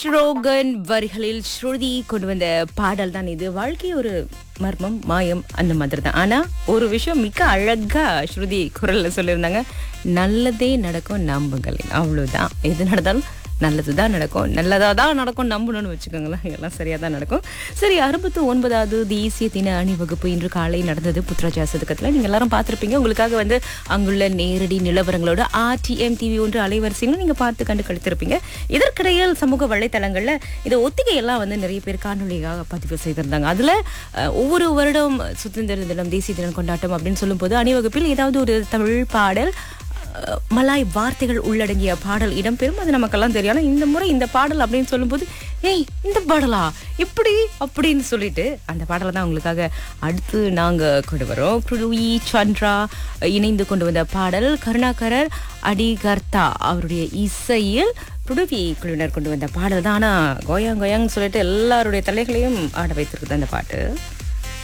ஸ்ரோகன் வரிகளில் ஸ்ருதி கொண்டு வந்த பாடல் தான் இது வாழ்க்கை ஒரு மர்மம் மாயம் அந்த மாதிரி தான் ஆனா ஒரு விஷயம் மிக அழகா ஸ்ருதி குரல்ல சொல்லியிருந்தாங்க நல்லதே நடக்கும் நம்புங்கள் அவ்வளவுதான் எது நடந்தாலும் நல்லது தான் நடக்கும் நல்லதாக தான் நடக்கும் நம்பணும்னு வச்சுக்கோங்களேன் எல்லாம் சரியாக தான் நடக்கும் சரி அறுபத்து ஒன்பதாவது தேசிய தின அணிவகுப்பு இன்று காலை நடந்தது புத்ராஜா சதுக்கத்தில் நீங்கள் எல்லாரும் பார்த்துருப்பீங்க உங்களுக்காக வந்து அங்குள்ள நேரடி நிலவரங்களோட ஆர்டிஎம் டிவி ஒன்று அலைவரிசையிலும் நீங்கள் பார்த்து கண்டு கழித்திருப்பீங்க இதற்கிடையில் சமூக வலைத்தளங்களில் இந்த ஒத்திகையெல்லாம் வந்து நிறைய பேர் காணொலியாக பதிவு செய்திருந்தாங்க அதில் ஒவ்வொரு வருடம் சுதந்திர தினம் தேசிய தினம் கொண்டாட்டம் அப்படின்னு சொல்லும்போது அணிவகுப்பில் ஏதாவது ஒரு தமிழ் பாடல் அஹ், மலாய் வார்த்தைகள் உள்ளடங்கிய பாடல் இடம்பெறும் அது நமக்கெல்லாம் தெரியும் ஆனா இந்த முறை இந்த பாடல் அப்படின்னு சொல்லும்போது ஏய் இந்த பாடலா இப்படி அப்படின்னு சொல்லிட்டு அந்த பாடலை தான் உங்களுக்காக அடுத்து நாங்க கொண்டு வரோம் புருவி சந்திரா இணைந்து கொண்டு வந்த பாடல் கருணாகரர் அடிகர்த்தா அவருடைய இசையில் புடுவி குழுவினர் கொண்டு வந்த பாடல் தான் ஆனா கோயாங் கோயாங் சொல்லிட்டு எல்லாருடைய தலைகளையும் ஆட வைத்திருக்குது அந்த பாட்டு